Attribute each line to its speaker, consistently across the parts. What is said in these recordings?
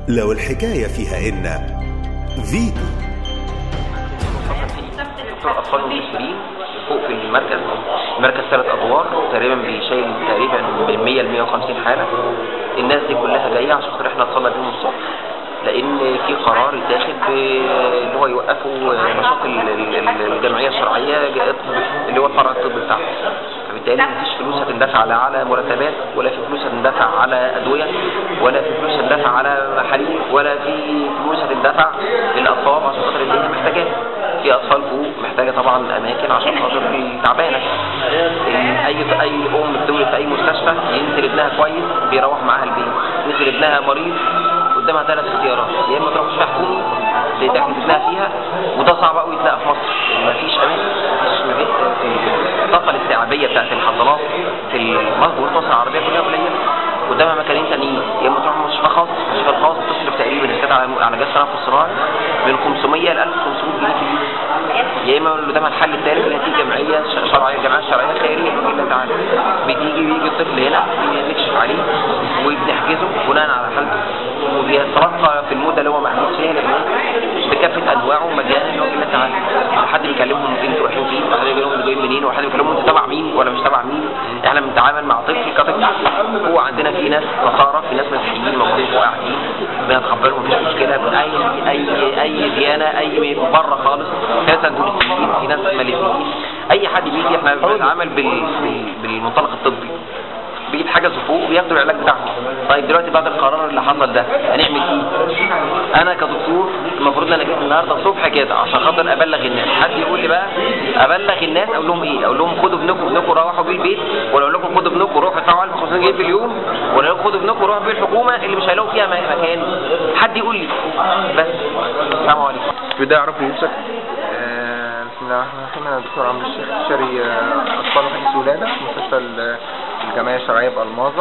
Speaker 1: لو الحكاية فيها إن فيتو
Speaker 2: دكتور اطفال ومستشفرين فوق في المركز المركز ثلاث ادوار تقريبا بيشيل تقريبا من 100 ل 150 حاله الناس دي كلها جايه عشان خاطر احنا اتصلنا بيهم الصبح لان في قرار يتاخد ب- اللي هو يوقفوا نشاط ال- ال- ال- الجمعيه الشرعيه جا- اللي هو الفرع الطبي بتاعهم فبالتالي مفيش فلوس هتندفع لا على مرتبات ولا في فلوس هتندفع على ادويه ولا في فلوس هتندفع على حليب ولا في فلوس هتندفع للاطفال عشان خاطر اللي هي محتاجاها في اطفال فوق محتاجه طبعا اماكن عشان خاطر تعبانه اي اي ام بتولد في اي مستشفى ينزل ابنها كويس بيروح معاها البيت نزل ابنها مريض قدامها ثلاث اختيارات يا اما تروح مستشفى حكومي اللي تحجز ابنها فيها وده صعب قوي يتلاقى في مصر مفيش اماكن مفيش مفيش الطاقه الاستيعابيه بتاعت الحضانات في مصر مصر العربيه كلها قليله قدامها مكانين تانيين يا اما تروح مستشفى خاص المستشفى الخاص تصرف تقريبا السنه على على جهاز تنفس صناعي من 500 ل 1500 جنيه في اليوم يا اما اللي قدامها الحل الثالث اللي هتيجي جمعيه ش- شرعيه الجمعيه الشرعيه الخيريه بإذن الله تعالى بتيجي بيجي الطفل هنا بنكشف عليه وبنحجزه بناء على حالته وبيتلقى في المده اللي هو محجوز فيها الابناء بكافه انواعه مجانا بإذن الله تعالى حد بيكلمهم انتوا رايحين فين وحد بيكلمهم انتوا جايين منين وحد بيكلمهم انتوا تبع مين ولا مش تبع مين احنا بنتعامل مع طفل كطفل هو عندنا في ناس نصارى في ناس مسيحيين موجودين فوق قاعدين بنتقبلهم مفيش مشكله اي اي اي ديانه اي من بره خالص في ناس اندونيسيين في ناس ماليزيين اي حد بيجي احنا بنتعامل بال... بال... بالمنطلق الطبي بيجيب حاجه فوق وبياخدوا العلاج بتاعهم طيب دلوقتي بعد القرار اللي حصل ده هنعمل ايه انا كدكتور المفروض ان انا جيت النهارده الصبح كده عشان خاطر ابلغ الناس حد يقول لي بقى ابلغ الناس اقول لهم ايه اقول لهم خدوا ابنكم ابنكم روحوا بيه البيت ولا اقول لكم خدوا ابنكم روحوا ادفعوا 1500 جنيه في اليوم ولا اقول لكم خدوا ابنكم روحوا بيه الحكومه اللي مش هيلاقوا فيها م- مكان حد يقول لي بس السلام عليكم
Speaker 3: بداية عرفني نفسك آه، بسم الله الرحمن الرحيم انا دكتور عمرو الشيخ استشاري آه، اطفال وحديث ولاده في مستشفى ال- الجمعيه الشرعيه بالماظه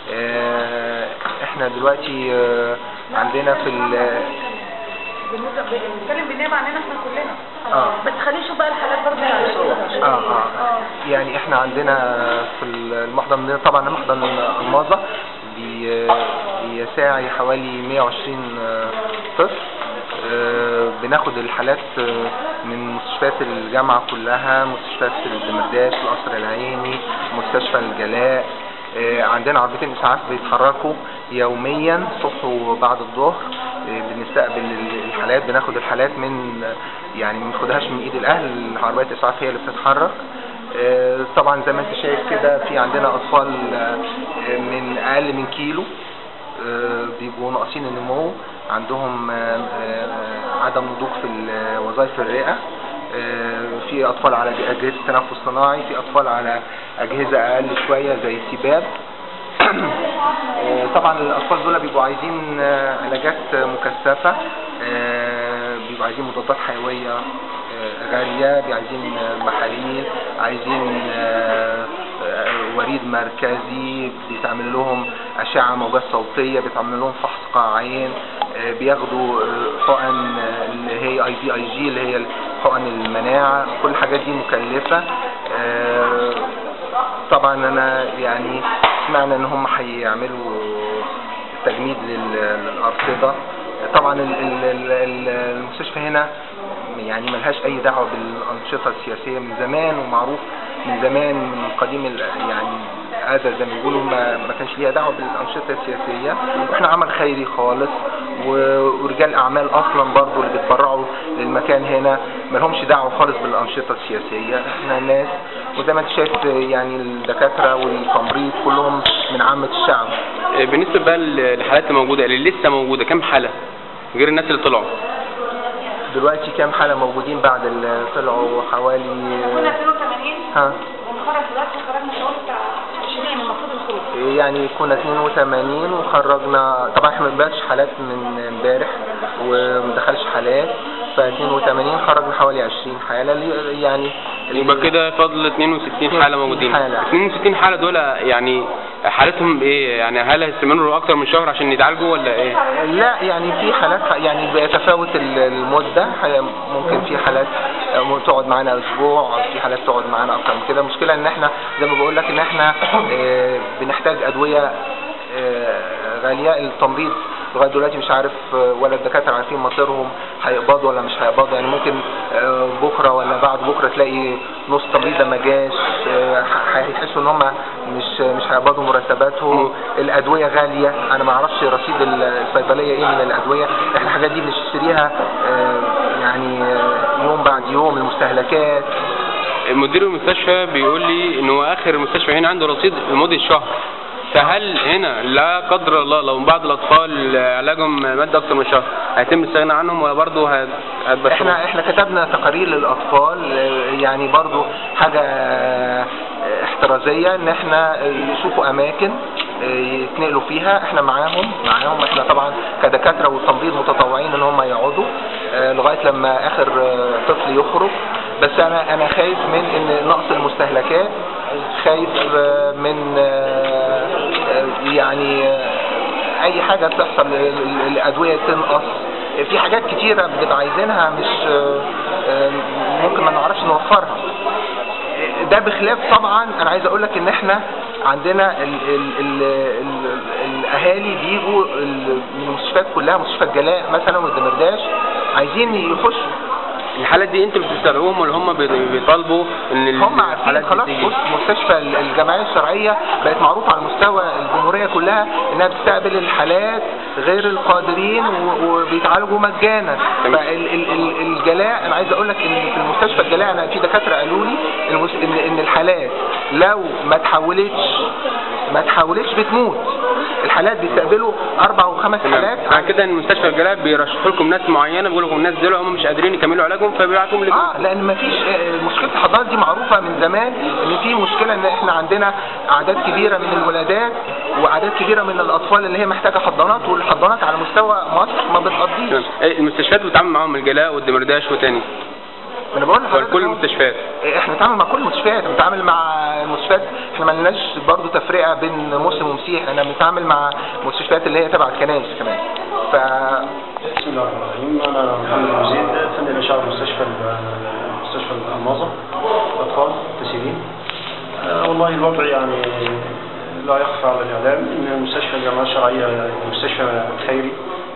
Speaker 3: آه، احنا دلوقتي آه، عندنا في ال-
Speaker 4: بنتكلم بالنيابه عننا احنا كلنا
Speaker 3: اه
Speaker 4: بس خلينا نشوف بقى الحالات برضه على
Speaker 3: اه اه يعني احنا عندنا في المحضن عندنا طبعا محضن الماظه بي- بيساعي حوالي 120 آه، طفل آه، بناخد الحالات آه، من مستشفيات الجامعة كلها مستشفيات الدمرداش القصر العيني مستشفى الجلاء آه، عندنا عربيتين اسعاف بيتحركوا يوميا الصبح وبعد الظهر آه، بنستقبل ال- الحالات بناخد الحالات من يعني ما بناخدهاش من ايد الاهل عربيات الاسعاف هي اللي بتتحرك آه، طبعا زي ما انت شايف كده في عندنا اطفال آه، من اقل من كيلو آه، بيبقوا ناقصين النمو عندهم آه، آه، عدم نضوج في ال- وظائف الرئة آه، في أطفال على أجهزة تنفس صناعي في أطفال على أجهزة أقل شوية زي السباب آه، طبعا الأطفال دول بيبقوا عايزين آه، علاجات مكثفة آه، بيبقوا عايزين مضادات حيوية آه، غالية بيبقوا عايزين آه، محاليل عايزين آه، آه، وريد مركزي بيتعمل لهم أشعة موجات صوتية بيتعمل لهم فحص قاعين آه، بياخدوا آه، حقن آه، اللي هي اي بي اي جي اللي هي حقن المناعة كل الحاجات دي مكلفة آه، طبعا انا يعني سمعنا ان هم هيعملوا تجميد لل- للارصده طبعا ال- ال- ال- ال- المستشفى هنا يعني ملهاش اي دعوه بالانشطه السياسيه من زمان ومعروف من زمان من قديم ال- يعني هذا زي ما بيقولوا ما, ما كانش ليها دعوه بالانشطه السياسيه واحنا عمل خيري خالص و- ورجال اعمال اصلا برضو اللي بيتبرعوا للمكان هنا ما لهمش دعوه خالص بالانشطه السياسيه احنا ناس وزي ما انت شايف يعني الدكاتره والتمريض كلهم من عامه الشعب
Speaker 5: آه، بالنسبه بقى للحالات الموجوده اللي لسه موجوده كم حاله غير الناس اللي طلعوا
Speaker 3: دلوقتي كام حاله موجودين بعد اللي طلعوا حوالي
Speaker 4: كنا 82
Speaker 3: ها
Speaker 4: ونخرج دلوقتي خرجنا حوالي بتاع 20 المفروض الخروج
Speaker 3: يعني كنا 82 وخرجنا طبعا احنا ما بنبقاش حالات من امبارح وما دخلش حالات ف 82 خرجنا حوالي 20 حاله اللي- يعني
Speaker 5: يبقى كده فاضل 62 حاله موجودين
Speaker 3: حالة.
Speaker 5: 62 حاله دول يعني حالتهم ايه يعني هل هيستمروا اكتر من شهر عشان يتعالجوا ولا ايه
Speaker 3: لا يعني في حالات يعني بيتفاوت ال- المدة ح- ممكن في حالات آه، تقعد معانا اسبوع في حالات تقعد معانا اكتر من كده المشكلة ان احنا زي ما بقول لك ان احنا آه، بنحتاج ادوية آه، غالية التمريض لغايه دلوقتي مش عارف آه، ولا الدكاتره عارفين مصيرهم هيقبضوا ولا مش هيقبضوا يعني ممكن آه، بكره ولا بعد بكره تلاقي نص تمريضه ما جاش آه، ح- هيحسوا ان هم مش مش هيقبضوا مرتباتهم الادويه غاليه انا ما اعرفش رصيد الصيدليه ايه من الادويه احنا الحاجات دي بنشتريها آه، يعني آه، يوم بعد يوم المستهلكات
Speaker 5: مدير المستشفى بيقول لي ان هو اخر المستشفى هنا عنده رصيد لمده شهر فهل هنا لا قدر الله لو بعض الاطفال علاجهم مادة اكتر من شهر هيتم الاستغناء عنهم ولا برضه هت- هتبشروا؟
Speaker 3: احنا احنا كتبنا تقارير للاطفال آه، يعني برضو حاجه آه، احترازيه ان احنا يشوفوا اماكن آه، يتنقلوا فيها احنا معاهم معاهم احنا طبعا كدكاتره وتمريض متطوعين ان هم يقعدوا آه، لغايه لما اخر آه، طفل يخرج بس انا انا خايف من ان نقص المستهلكات خايف آه، من آه، آه، يعني آه، اي حاجه تحصل ال- ال- الادويه تنقص في حاجات كتيره بنبقى عايزينها مش آه، آه، ممكن ما نعرفش نوفرها ده بخلاف طبعا انا عايز اقول لك ان احنا عندنا ال ال ال ال الاهالي بيجوا ال- من المستشفيات كلها مستشفى الجلاء مثلا والدمرداش عايزين يخشوا
Speaker 5: الحالات دي انتوا بتستدعوهم ولا هم بي- بيطالبوا ان ال-
Speaker 3: هم عارفين
Speaker 5: الحالات دي
Speaker 3: خلاص
Speaker 5: تيجي؟
Speaker 3: بص مستشفى ال- الجمعيه الشرعيه بقت معروفه على مستوى الجمهوريه كلها انها بتستقبل الحالات غير القادرين و- وبيتعالجوا مجانا
Speaker 5: تمام.
Speaker 3: فالجلاء انا عايز اقول لك ان في المستشفى الجلاء انا في دكاتره قالوا لي المس- ان ان الحالات لو ما اتحولتش ما اتحولتش بتموت الحالات بيستقبلوا اربع وخمس حالات
Speaker 5: تمام بعد كده ان مستشفى الجلاء بيرشحوا لكم ناس معينه بيقولوا لكم الناس دول هم مش قادرين يكملوا علاجهم فبيبعتوهم لكم
Speaker 3: اه لان ما فيش مشكله الحضانات دي معروفه من زمان ان في مشكله ان احنا عندنا اعداد كبيره من الولادات واعداد كبيره من الاطفال اللي هي محتاجه حضانات والحضانات على مستوى مصر ما بتقضيش
Speaker 5: تمام. إيه، المستشفيات بتتعامل معاهم الجلاء والدمرداش وتاني
Speaker 3: انا بقول
Speaker 5: ولا
Speaker 3: لحضرتك
Speaker 5: كل
Speaker 3: أهو.
Speaker 5: المستشفيات
Speaker 3: احنا بنتعامل مع كل المستشفيات بنتعامل مع المستشفيات احنا ما لناش برضه تفرقه بين مسلم ومسيح احنا بنتعامل مع المستشفيات اللي هي تبع الكنائس كمان ف
Speaker 6: بسم الله الرحمن الرحيم انا محمد أبو زيد فني الاشعه مستشفى مستشفى الماظه اطفال تسيرين آه، والله الوضع يعني لا يخفى على الاعلام ان مستشفى الجامعه الشرعيه مستشفى خيري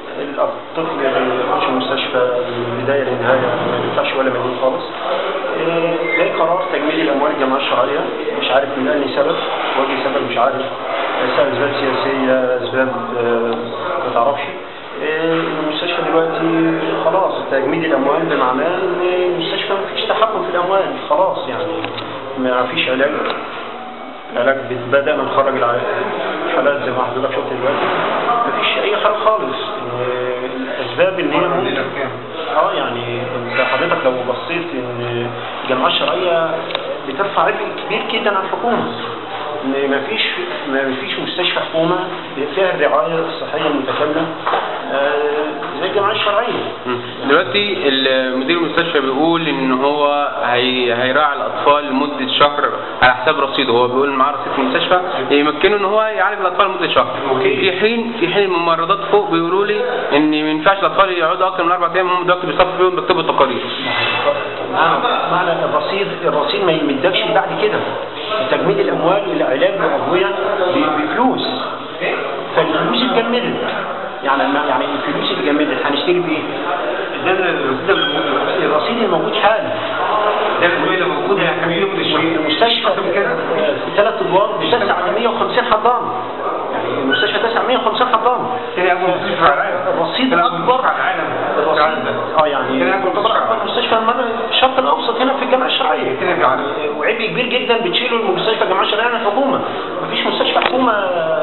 Speaker 6: الطفل بيخش المستشفى من البدايه للنهايه ما بيدفعش ولا مليون خالص آه، جاي قرار تجميل الاموال الجامعه الشرعيه مش عارف من اي سبب وجه سبب مش عارف آه، اسباب سياسيه اسباب آه، ما تعرفش آه، المستشفى دلوقتي خلاص تجميد الاموال بمعناه ان المستشفى ما فيش تحكم في الاموال خلاص يعني ما فيش علاج علاج بدأنا نخرج الع- الحالات زي ما حضرتك شفت دلوقتي مفيش أي حاجة خالص آه، الأسباب إن هي اه يعني انت حضرتك لو بصيت ان الجامعة الشرعية بترفع عبء كبير جدا على الحكومة ان مفيش مفيش مستشفى حكومة فيها الرعاية الصحية المتكاملة آه، زي الجامعة الشرعية
Speaker 5: مم. دلوقتي ال- مدير المستشفى بيقول ان هو هي هيراعي الاطفال لمده شهر على حساب رصيده هو بيقول معاه رصيد في المستشفى يمكنه ان هو يعالج الاطفال لمده شهر في حين في حين الممرضات فوق بيقولوا لي ان ما ينفعش الاطفال يقعدوا اكتر من اربع ايام هم دلوقتي بيصفوا فيهم بيكتبوا تقارير
Speaker 6: معنى معنى الرصيد الرصيد ما يمدكش بعد كده تجميد الاموال والعلاج والادويه ب- بفلوس فالفلوس اتجمدت يعني ما- يعني الفلوس اللي اتجمدت هنشتري بايه؟ الرصيد الموجود حالا المستشفى ثلاث ادوار بتسع 150 حضان يعني المستشفى تسع 150 حضان الرصيد الاكبر الرصيد اه يعني يعتبر اكبر مستشفى المدى الشرق الاوسط هنا في الجامعه الشرعيه يعني وعبء كبير جدا بتشيله المستشفى الجامعه الشرعيه عن الحكومه مفيش مستشفى حكومه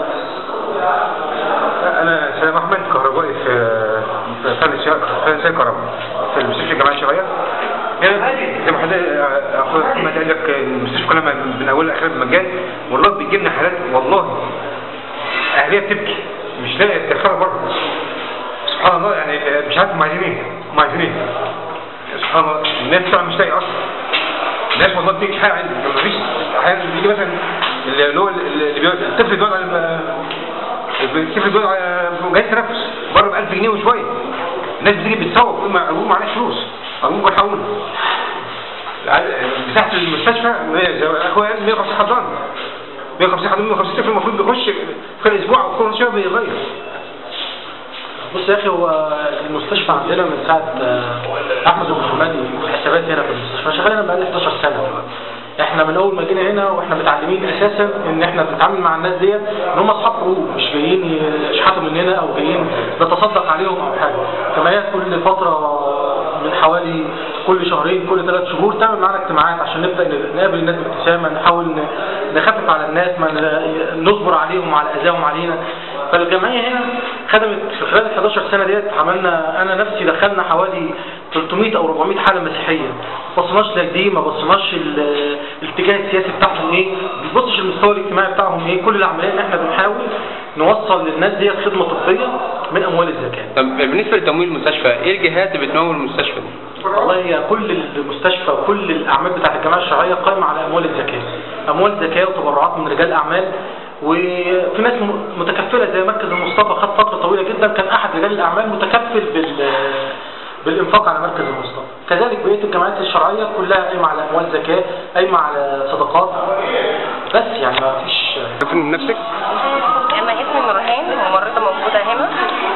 Speaker 7: انا سلام احمد كهربائي في في فن فن سير كهرباء في المستشفى الجامعيه الشرعيه هنا زي ما حضرتك اخويا محمد قال لك المستشفى كلها من اولها لاخرها بمجان والله بيجي لنا حالات والله اهليه بتبكي مش لاقيه تدخلها بره سبحان الله يعني مش عارف هم عايزين ايه هم عايزين ايه سبحان الله الناس طبعا مش لاقيه اصلا الناس والله بتيجي حاجه مفيش احيانا بيجي مثلا اللي هو اللي بيقعد- الطفل بيقعد على الم- كيف بيقول جاي تنفس بره ب 1000 جنيه وشويه الناس بتيجي بتصور تقول ما ابوه معناش فلوس ابوه بيحاول مساحه المستشفى زي ما اخويا قال 150 حضان 150 حضان 150 طفل المفروض بيخش في الاسبوع او كل شهر بيغير
Speaker 6: بص يا اخي هو المستشفى عندنا من ساعه آه، احمد المحمدي في الحسابات هنا في المستشفى شغال هنا بقالي 11 سنه دلوقتي احنا من اول ما جينا هنا واحنا متعلمين اساسا ان احنا بنتعامل مع الناس ديت ان هم اصحاب حقوق مش جايين يشحتوا مننا او جايين نتصدق عليهم او حاجه كما هي كل فتره من حوالي كل شهرين كل ثلاث شهور تعمل معانا اجتماعات عشان نبدا نقابل الناس بابتسامه نحاول ن- نخفف على الناس ما ن- نصبر عليهم وعلى اذاهم علينا فالجمعيه هنا خدمت في خلال ال 11 سنه ديت عملنا انا نفسي دخلنا حوالي 300 او 400 حاله مسيحيه ما بصيناش لا دي ما بصيناش ال- الاتجاه السياسي بتاعهم ايه ما بنبصش المستوى الاجتماعي بتاعهم ايه كل العمليه ان احنا بنحاول نوصل للناس ديت خدمه طبيه من اموال الزكاه
Speaker 5: طب بالنسبه لتمويل المستشفى ايه الجهات اللي بتمول المستشفى دي؟
Speaker 6: والله هي كل المستشفى وكل الاعمال بتاعت الجمعيه الشرعيه قائمه على اموال الزكاه اموال زكاه وتبرعات من رجال اعمال وفي ناس م- متكفله زي مركز المصطفى خد فتره طويله جدا كان احد رجال الاعمال متكفل بال بالانفاق على مركز المصطفى كذلك بقيه الجمعيات الشرعيه كلها قايمه على اموال زكاه قايمه على صدقات بس يعني ما فيش
Speaker 5: عرفت من نفسك؟
Speaker 8: انا اسمي نورهان ممرضه موجوده هنا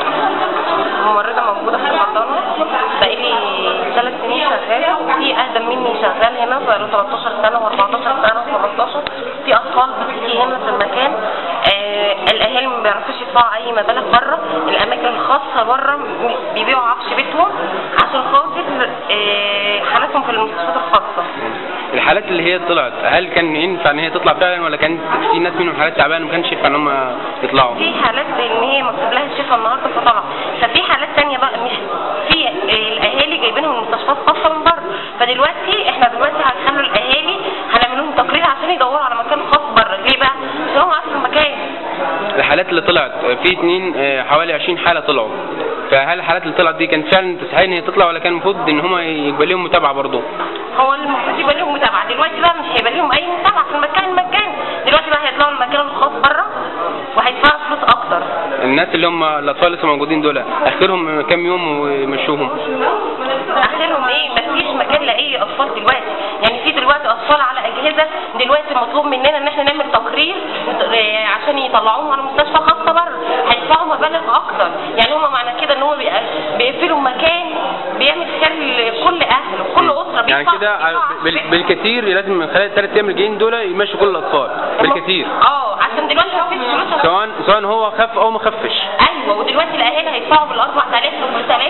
Speaker 8: ممرضه موجوده في المحضنه بقالي ثلاث سنين شغاله وفي اقدم مني شغال هنا بقاله 13 سنه و14 سنه و15 في اطفال بتيجي هنا في المكان آه الاهالي ما بيعرفوش يدفعوا اي مبالغ بره الاماكن الخاصه بره م- بيبيعوا عفش بيتهم عشان خاطر آه حالاتهم في المستشفيات الخاصه
Speaker 5: الحالات اللي هي طلعت هل كان ينفع ان هي تطلع فعلا ولا كان في ناس منهم حالات تعبانه ما كانش ينفع ان هم يطلعوا؟
Speaker 8: في حالات ان هي مكتوب لها الشفاء النهارده فطلع ففي حالات تانية بقى مش في الاهالي جايبينهم من مستشفيات خاصه من بره فدلوقتي احنا دلوقتي هنخلوا الاهالي هنعمل لهم تقرير عشان يدوروا على مكان خاص بره ليه بقى؟ عشان هم عارفين المكان
Speaker 5: الحالات اللي طلعت في اتنين آه، حوالي 20 حاله طلعوا فهل الحالات اللي طلعت دي كانت فعلا تستحق ان هي تطلع ولا كان المفروض ان هم يبقى لهم متابعه برضه؟
Speaker 8: هو المفروض يبقى لهم متابعه دلوقتي بقى مش هيبقى لهم اي متابعه في المكان المجاني دلوقتي بقى هيطلعوا المكان الخاص بره وهيدفعوا فلوس اكتر
Speaker 5: الناس اللي هم الاطفال لسه موجودين دول اخرهم كام يوم ويمشوهم
Speaker 8: اخرهم ايه مفيش مكان لاي اطفال دلوقتي يعني في دلوقتي اطفال على اجهزه دلوقتي مطلوب مننا ان احنا نعمل تقرير آه، عشان يطلعوهم على مستشفى خاصه بره هيدفعوا مبالغ اكتر يعني هم معنى كده ان هم بيق- بيقفلوا مكان بيعمل خير لكل اهل وكل اسره
Speaker 5: يعني
Speaker 8: بيدفع-
Speaker 5: كده
Speaker 8: بيدفع
Speaker 5: بال-
Speaker 8: فلوس.
Speaker 5: بالكثير لازم من خلال الثلاث ايام الجايين دول يمشوا كل الاطفال بالكثير
Speaker 8: اه عشان دلوقتي مفيش فلوس
Speaker 5: سواء سواء هو خف او ما خفش
Speaker 8: ايوه ودلوقتي الاهالي هيدفعوا بال 4000 وبال